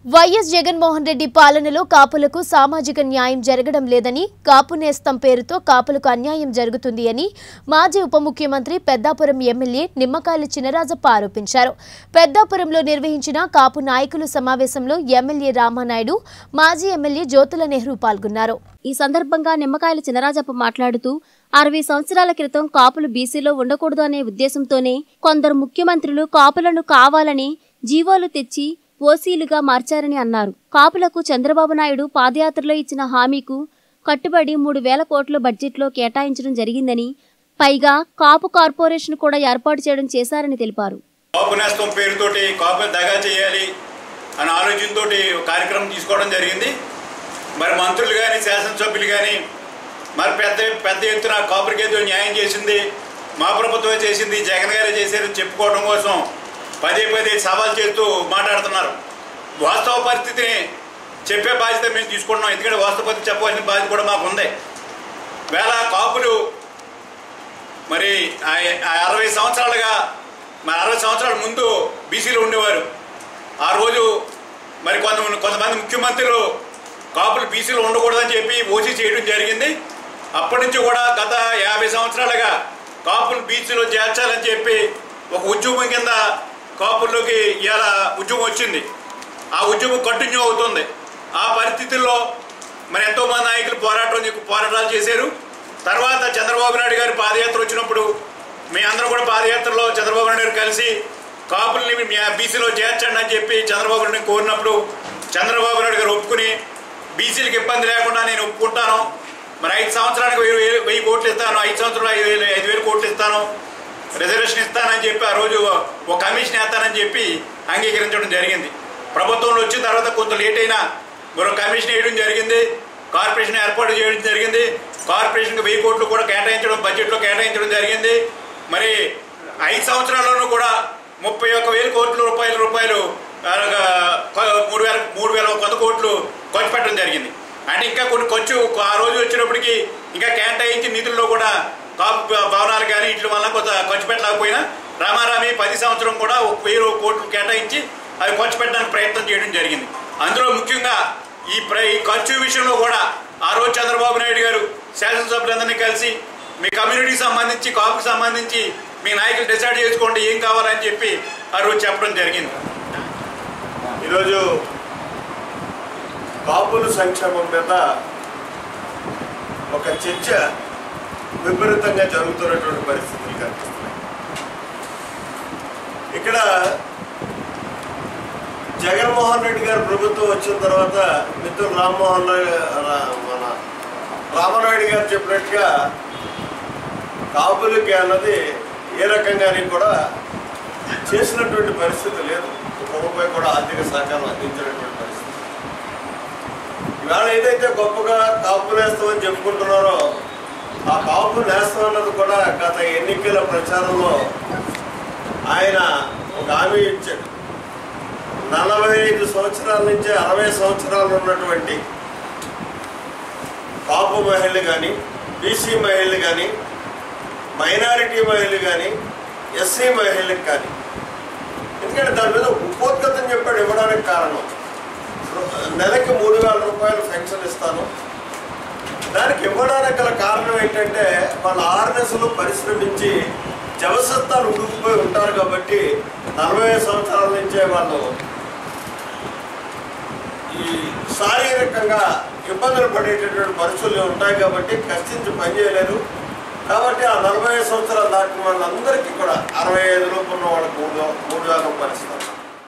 YS Jaganmohan Reddy పాలనలో కాపులకు సామాజిక న్యాయం జరగడం లేదని కాపు నేస్తం పేరుతో కాపులకు అన్యాయం జరుగుతుంది అని మాజీ ఉప ముఖ్యమంత్రి పెద్దాపురం ఎమ్మెల్యే నిమ్మకాయల చినరాజప్ప ఆరోపించారు పెద్దాపురంలో నిర్వహించిన కాపు నాయకుల సమావేశంలో ఎమ్మెల్యే రామానాయుడు మాజీ ఎమ్మెల్యే జ్యోతుల నెహ్రూ పాల్గొన్నారు ఈ సందర్భంగా నిమ్మకాయల చినరాజప్ప మాట్లాడుతూ అరవై సంవత్సరాల క్రితం కాపులు బీసీలో ఉండకూడదు అనే ఉద్దేశంతోనే కొందరు ముఖ్యమంత్రులు కాపులను కావాలని జీవోలు తెచ్చి ఓసీలుగా మార్చారని అన్నారు కాపులకు చంద్రబాబు నాయుడు పాదయాత్రలో ఇచ్చిన హామీకు కట్టుబడి మూడు వేల కోట్ల బడ్జెట్లో కేటాయించడం జరిగిందని పైగా కాపు కార్పొరేషన్ కూడా ఏర్పాటు చేయడం చేశారని తెలిపారు కాపు నేస్తం పేరుతోటి కాపులు దగా చేయాలి అనే ఆలోచనతో కార్యక్రమం తీసుకోవడం జరిగింది మరి మంత్రులు కానీ శాసనసభ్యులు కానీ మరి పెద్ద పెద్ద ఎత్తున కాపురికి ఏదో న్యాయం చేసింది మా ప్రభుత్వమే చేసింది జగన్ గారే చేశారని చెప్పుకోవడం కోసం పదే పదే సవాల్ చేస్తూ మాట్లాడుతున్నారు వాస్తవ పరిస్థితిని చెప్పే బాధ్యత మేము తీసుకుంటున్నాం ఎందుకంటే వాస్తవ పరిస్థితి చెప్పవలసిన బాధ్యత కూడా మాకు ఉంది వేళ కాపులు మరి ఆ- ఆ అరవై సంవత్సరాలుగా మరి అరవై సంవత్సరాల ముందు బీసీలో ఉండేవారు ఆ రోజు మరి కొంత కొంతమంది ముఖ్యమంత్రులు కాపులు బీసీలో ఉండకూడదని చెప్పి ఓసీ చేయడం జరిగింది అప్పటి నుంచి కూడా గత యాభై సంవత్సరాలుగా కాపులు బీసీలో చేర్చాలని చెప్పి ఒక ఉద్యమం కింద కాపుల్లోకి ఇవాళ ఉద్యమం వచ్చింది ఆ ఉద్యమం కంటిన్యూ అవుతుంది ఆ పరిస్థితుల్లో మరి ఎంతో మంది నాయకులు పోరాటం పోరాటాలు చేశారు తర్వాత చంద్రబాబు నాయుడు గారి పాదయాత్ర వచ్చినప్పుడు మీ అందరం కూడా పాదయాత్రలో చంద్రబాబు నాయుడు గారు కలిసి కాపుల్ని మీ బీసీలో చేర్చండి అని చెప్పి చంద్రబాబు నాయుడు కోరినప్పుడు చంద్రబాబు నాయుడు గారు ఒప్పుకుని బీసీలకు ఇబ్బంది లేకుండా నేను ఒప్పుకుంటాను మరి ఐదు సంవత్సరానికి వెయ్యి వెయ్యి- వెయ్యి కోట్లు ఇస్తాను ఐదు సంవత్సరాలు ఐదు వేలు ఐదు వేలు కోట్లు ఇస్తాను రిజర్వేషన్ ఇస్తానని చెప్పి ఆ రోజు ఒక కమిషన్ వేస్తానని చెప్పి అంగీకరించడం జరిగింది ప్రభుత్వంలో వచ్చిన తర్వాత కొంత లేట్ అయినా మరో కమిషన్ వేయడం జరిగింది కార్పొరేషన్ ఏర్పాటు చేయడం జరిగింది కార్పొరేషన్కి వెయ్యి కోట్లు కూడా కేటాయించడం బడ్జెట్లో కేటాయించడం జరిగింది మరి ఐదు సంవత్సరాల్లోనూ కూడా ముప్పై ఒక్క వేల కోట్ల రూపాయల రూపాయలు ఆ, కొ- మూడు వేల మూడు వేల వంద కోట్లు ఖర్చు పెట్టడం జరిగింది అంటే ఇంకా కొన్ని ఖర్చు ఆ రోజు వచ్చినప్పటికీ ఇంకా కేటాయించి నిధుల్లో కూడా కాపు భవనాలు కానీ వీటి వల్ల కొంత ఖర్చు పెట్టలేకపోయినా రామారామి పది సంవత్సరం కూడా ఒక వెయ్యి కోట్లు కేటాయించి అవి ఖర్చు పెట్టడానికి ప్రయత్నం చేయడం జరిగింది అందులో ముఖ్యంగా ఈ ప్ర ఈ ఖర్చు విషయంలో కూడా ఆ రోజు చంద్రబాబు నాయుడు గారు శాసనసభ్యులందరినీ కలిసి మీ కమ్యూనిటీకి సంబంధించి కాపుకి సంబంధించి మీ నాయకులు డిసైడ్ చేసుకోండి ఏం కావాలని చెప్పి ఆ రోజు చెప్పడం జరిగింది ఈరోజు కాపుల సంక్షేమం మీద ఒక చర్చ విపరీతంగా జరుగుతున్నటువంటి పరిస్థితులు కనిపిస్తున్నాయి ఇక్కడ జగన్మోహన్ రెడ్డి గారి ప్రభుత్వం వచ్చిన తర్వాత మిత్రులు రామ్మోహన్ రాయ్- రా- మన రామనాయుడు గారు చెప్పినట్టుగా కాపులకి అన్నది ఏ రకంగాని కూడా చేసినటువంటి పరిస్థితి లేదు ఒక రూపాయి కూడా ఆర్థిక సహకారం అందించినటువంటి పరిస్థితి ఇవాళ ఏదైతే గొప్పగా కాపు నేస్తం అని చెప్పుకుంటున్నారో ఆ కాపు నేస్తం అన్నది కూడా గత ఎన్నికల ప్రచారంలో ఆయన ఒక హామీ ఇచ్చాడు నలభై ఐదు సంవత్సరాల నుంచి అరవై సంవత్సరాలు ఉన్నటువంటి కాపు మహిళలు కానీ బీసీ మహిళలు కానీ మైనారిటీ మహిళలు కానీ ఎస్సీ మహిళలకు కానీ ఎందుకంటే దాని మీద ఉపోద్గతం చెప్పాడు ఇవ్వడానికి కారణం నెలకి మూడు వేల రూపాయలు పెన్షన్ ఇస్తాను దానికి ఇవ్వడానికి గల కారణం ఏంటంటే వాళ్ళ ఆర్ఎస్లు పరిశ్రమించి జవసత్తాలు ఉడుకుపోయి ఉంటారు కాబట్టి నలభై ఐదు సంవత్సరాల నుంచే వాళ్ళు ఈ శారీరకంగా ఇబ్బందులు పడేటటువంటి పరిస్థితులు ఉంటాయి కాబట్టి కష్టించి పనిచేయలేరు కాబట్టి ఆ నలభై ఐదు సంవత్సరాలు దాటిన వాళ్ళందరికీ కూడా అరవై ఐదు లోపు ఉన్న వాళ్ళకి మూడు మూడు వేల రూపాయలు ఇస్తారు